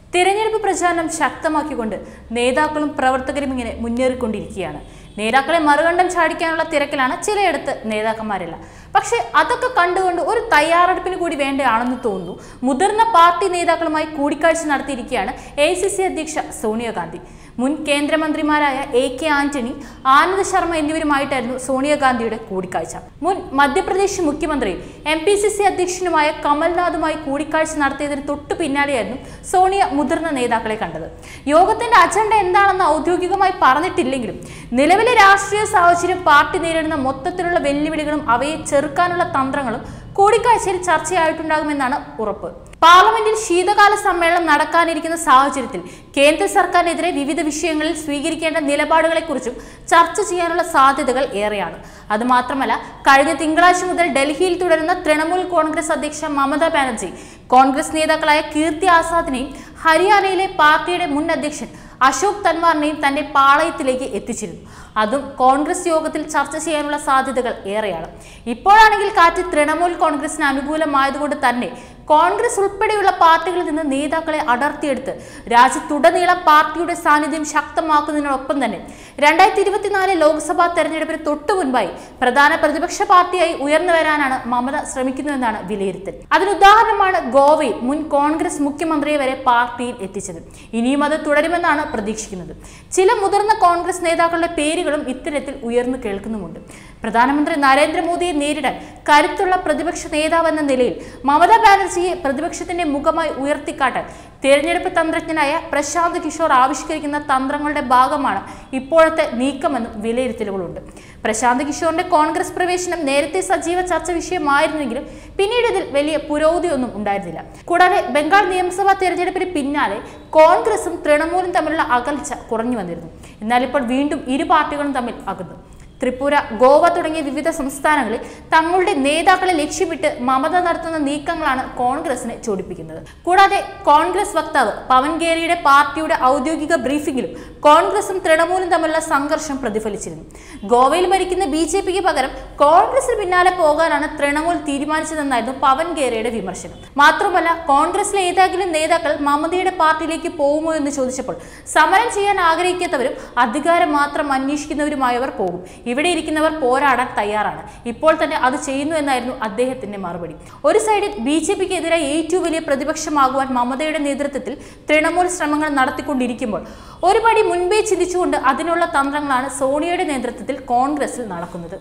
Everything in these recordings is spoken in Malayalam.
തിരഞ്ഞെടുപ്പ് പ്രചാരണം ശക്തമാക്കിക്കൊണ്ട് നേതാക്കളും പ്രവർത്തകരും ഇങ്ങനെ മുന്നേറിക്കൊണ്ടിരിക്കുകയാണ് നേതാക്കളെ മറുകണ്ഠം ചാടിക്കാനുള്ള തിരക്കിലാണ് ചിലയിടത്ത് നേതാക്കന്മാരെല്ലാം പക്ഷേ അതൊക്കെ കണ്ടുകൊണ്ട് ഒരു തയ്യാറെടുപ്പിന് കൂടി വേണ്ടയാണെന്ന് തോന്നുന്നു മുതിർന്ന പാർട്ടി നേതാക്കളുമായി കൂടിക്കാഴ്ച നടത്തിയിരിക്കുകയാണ് എ സി സി അധ്യക്ഷ സോണിയാഗാന്ധി മുൻ കേന്ദ്രമന്ത്രിമാരായ എ കെ ആന്റണി ആനന്ദ് ശർമ്മ എന്നിവരുമായിട്ടായിരുന്നു സോണിയാഗാന്ധിയുടെ കൂടിക്കാഴ്ച മുൻ മധ്യപ്രദേശ് മുഖ്യമന്ത്രിയും എം പി സി സി അധ്യക്ഷനുമായ കമൽനാഥുമായി കൂടിക്കാഴ്ച നടത്തിയതിന് തൊട്ടു പിന്നാലെയായിരുന്നു സോണിയ മുതിർന്ന നേതാക്കളെ കണ്ടത് യോഗത്തിന്റെ അജണ്ട എന്താണെന്ന് ഔദ്യോഗികമായി പറഞ്ഞിട്ടില്ലെങ്കിലും നിലവിലെ രാഷ്ട്രീയ സാഹചര്യം പാർട്ടി നേരിടുന്ന മൊത്തത്തിലുള്ള വെല്ലുവിളികളും അവയെ ചെറുക്കാനുള്ള തന്ത്രങ്ങളും കൂടിക്കാഴ്ചയിൽ ചർച്ചയായിട്ടുണ്ടാകുമെന്നാണ് ഉറപ്പ് പാർലമെന്റിൽ ശീതകാല സമ്മേളനം നടക്കാനിരിക്കുന്ന സാഹചര്യത്തിൽ കേന്ദ്ര സർക്കാരിനെതിരെ വിവിധ വിഷയങ്ങളിൽ സ്വീകരിക്കേണ്ട നിലപാടുകളെക്കുറിച്ചും ചർച്ച ചെയ്യാനുള്ള സാധ്യതകൾ ഏറെയാണ് അതുമാത്രമല്ല കഴിഞ്ഞ തിങ്കളാഴ്ച മുതൽ ഡൽഹിയിൽ തുടരുന്ന തൃണമൂൽ കോൺഗ്രസ് അധ്യക്ഷ മമതാ ബാനർജി കോൺഗ്രസ് നേതാക്കളായ കീർത്തി ആസാദിനെയും ഹരിയാനയിലെ പാർട്ടിയുടെ മുൻ അധ്യക്ഷൻ അശോക് തൻവാറിനെയും തന്റെ പാളയത്തിലേക്ക് എത്തിച്ചിരുന്നു അതും കോൺഗ്രസ് യോഗത്തിൽ ചർച്ച ചെയ്യാനുള്ള സാധ്യതകൾ ഏറെയാണ് ഇപ്പോഴാണെങ്കിൽ കാറ്റ് തൃണമൂൽ കോൺഗ്രസിന് അനുകൂലമായതുകൊണ്ട് തന്നെ കോൺഗ്രസ് ഉൾപ്പെടെയുള്ള പാർട്ടികളിൽ നിന്ന് നേതാക്കളെ അടർത്തിയെടുത്ത് രാജ്യത്തുടനീളം പാർട്ടിയുടെ സാന്നിധ്യം ശക്തമാക്കുന്നതിനോടൊപ്പം തന്നെ രണ്ടായിരത്തി ഇരുപത്തിനാല് ലോക്സഭാ തെരഞ്ഞെടുപ്പിന് തൊട്ടു മുൻപായി പ്രധാന പ്രതിപക്ഷ പാർട്ടിയായി ഉയർന്നു വരാനാണ് മമത ശ്രമിക്കുന്നതെന്നാണ് വിലയിരുത്തൽ അതിനുദാഹരണമാണ് ഗോവയിൽ മുൻ കോൺഗ്രസ് മുഖ്യമന്ത്രിയെ വരെ പാർട്ടിയിൽ എത്തിച്ചത് ഇനിയും അത് തുടരുമെന്നാണ് പ്രതീക്ഷിക്കുന്നത് ചില മുതിർന്ന കോൺഗ്രസ് നേതാക്കളുടെ പേരുകളും ഇത്തരത്തിൽ ഉയർന്നു കേൾക്കുന്നുമുണ്ട് പ്രധാനമന്ത്രി നരേന്ദ്രമോദിയെ നേരിടാൻ കരുത്തുള്ള പ്രതിപക്ഷ നേതാവെന്ന നിലയിൽ മമതാ ബാനർജിയെ പ്രതിപക്ഷത്തിന്റെ മുഖമായി ഉയർത്തിക്കാട്ടാൻ തിരഞ്ഞെടുപ്പ് തന്ത്രജ്ഞനായ പ്രശാന്ത് കിഷോർ ആവിഷ്കരിക്കുന്ന തന്ത്രങ്ങളുടെ ഭാഗമാണ് ഇപ്പോഴത്തെ നീക്കമെന്നും വിലയിരുത്തലുകളുണ്ട് പ്രശാന്ത് കിഷോറിന്റെ കോൺഗ്രസ് പ്രവേശനം നേരത്തെ സജീവ ചർച്ച വിഷയമായിരുന്നെങ്കിലും പിന്നീട് ഇതിൽ വലിയ പുരോഗതിയൊന്നും ഉണ്ടായിരുന്നില്ല കൂടാതെ ബംഗാൾ നിയമസഭാ തെരഞ്ഞെടുപ്പിന് പിന്നാലെ കോൺഗ്രസും തൃണമൂലും തമ്മിലുള്ള അകൽച്ച കുറഞ്ഞു വന്നിരുന്നു എന്നാൽ ഇപ്പോൾ വീണ്ടും ഇരു പാർട്ടികളും തമ്മിൽ അകന്നു ത്രിപുര ഗോവ തുടങ്ങിയ വിവിധ സംസ്ഥാനങ്ങളിൽ തങ്ങളുടെ നേതാക്കളെ ലക്ഷ്യമിട്ട് മമത നടത്തുന്ന നീക്കങ്ങളാണ് കോൺഗ്രസിനെ ചൊടിപ്പിക്കുന്നത് കൂടാതെ കോൺഗ്രസ് വക്താവ് പവൻ ഗേരിയുടെ പാർട്ടിയുടെ ഔദ്യോഗിക ബ്രീഫിംഗിലും കോൺഗ്രസും തൃണമൂലും തമ്മിലുള്ള സംഘർഷം പ്രതിഫലിച്ചിരുന്നു ഗോവയിൽ ഭരിക്കുന്ന ബി ജെ പിക്ക് പകരം കോൺഗ്രസിന് പിന്നാലെ പോകാനാണ് തൃണമൂൽ തീരുമാനിച്ചതെന്നായിരുന്നു പവൻ ഗേരയുടെ വിമർശനം മാത്രമല്ല കോൺഗ്രസിലെ ഏതെങ്കിലും നേതാക്കൾ മമതയുടെ പാർട്ടിയിലേക്ക് പോകുമോ എന്ന് ചോദിച്ചപ്പോൾ സമരം ചെയ്യാൻ ആഗ്രഹിക്കാത്തവരും അധികാരം മാത്രം അന്വേഷിക്കുന്നവരുമായവർ പോകും ഇവിടെ ഇരിക്കുന്നവർ പോരാടാൻ തയ്യാറാണ് ഇപ്പോൾ തന്നെ അത് ചെയ്യുന്നു എന്നായിരുന്നു അദ്ദേഹത്തിന്റെ മറുപടി ഒരു സൈഡിൽ ബി ജെ പിക്ക് എതിരായി ഏറ്റവും വലിയ പ്രതിപക്ഷമാകുവാൻ മമതയുടെ നേതൃത്വത്തിൽ തൃണമൂൽ ശ്രമങ്ങൾ നടത്തിക്കൊണ്ടിരിക്കുമ്പോൾ ഒരു പടി മുൻപേ ചിന്തിച്ചുകൊണ്ട് അതിനുള്ള തന്ത്രങ്ങളാണ് സോണിയയുടെ നേതൃത്വത്തിൽ കോൺഗ്രസിൽ നടക്കുന്നത്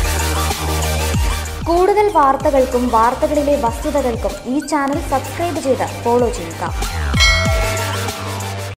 കൂടുതൽ വാർത്തകൾക്കും വാർത്തകളിലെ വസ്തുതകൾക്കും ഈ ചാനൽ സബ്സ്ക്രൈബ് ചെയ്ത് ഫോളോ ചെയ്യുക